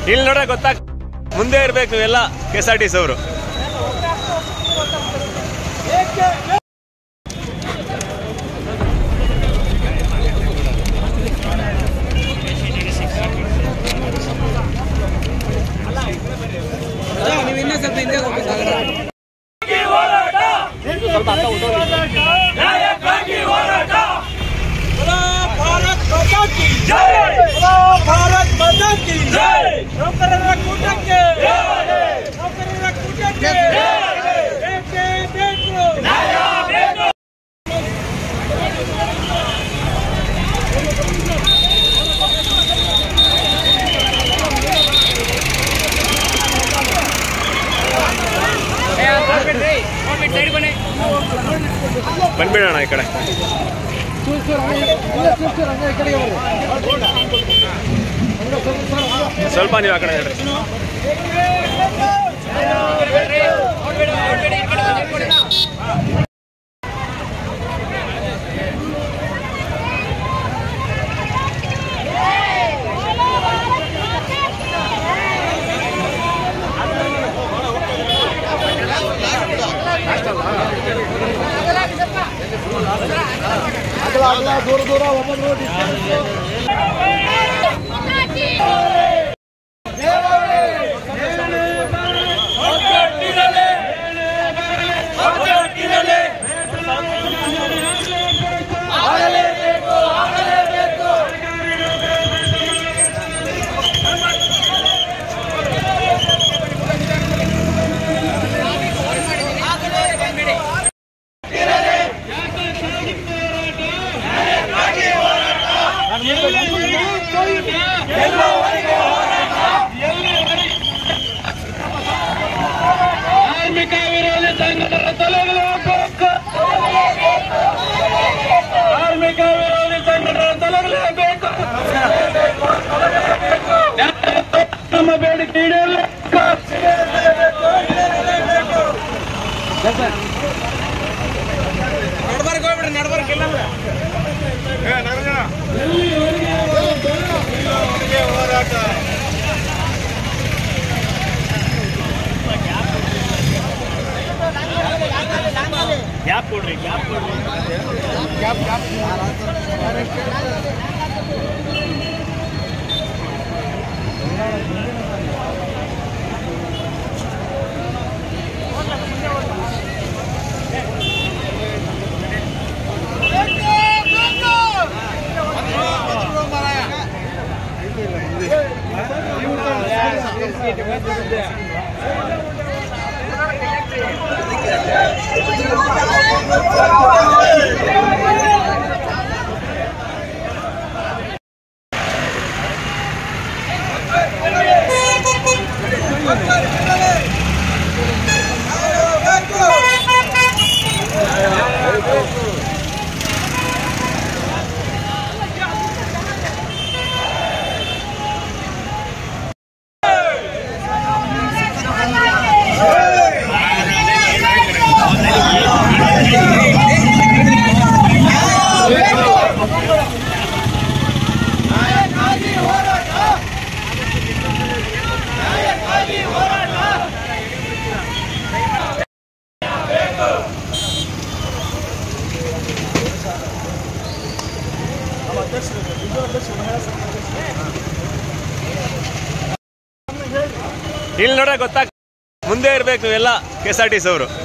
ಇಲ್ಲಿ ನೋಡ್ರೆ ಗೊತ್ತಾಗ ಮುಂದೆ ಇರ್ಬೇಕು ಎಲ್ಲ K S R T C ಅವರು ನೀವು ಇನ್ನೂ ಸ್ವಲ್ಪ ಹಿಂದೆ ಹೋಗ್ಬೇಕಾದ್ರೆ ಭಾರತ್ ಮಾತಾ ಕಿ ಜೈ ಭಾರತ್ ಮಾತಾ ಕಿ ಜೈ ನೌಕರರ ಕೂಟಕ್ಕೆ ನೌಕರರ ಕೂಟಕ್ಕೆ ಬೇಕೇ ಬೇಕು ಬಂದ್ಬಿಡೋಣ ಈ ಕಡೆ ಸ್ವಲ್ಪ ನೀವು ಆ ಕಡೆ ಹೇಳ್ರಿ ಕಾರ್ಮಿಕ ವಿರೋಧಿ ಸಂಘಟನೆ ತೊಲಗಲೇಬೇಕು ಕಾರ್ಮಿಕ ವಿರೋಧಿ ಸಂಘಟನೆ ತೊಲಗಲೇಬೇಕು ನಮ್ಮ ಬೇಡಿಕೆ ಈಡೇರಬೇಕು ನಡ್ಬರ್ಕ್ ಹೋಗ್ಬಿಡ್ರಿ ನಡ್ಬರ್ಕ್ ಇಲ್ಲ ಇಲ್ಲಿ ನೋಡ್ರೆ ಗೊತ್ತಾಗ ಮುಂದೆ ಇರ್ಬೇಕು ಎಲ್ಲ K S R T C ಅವರು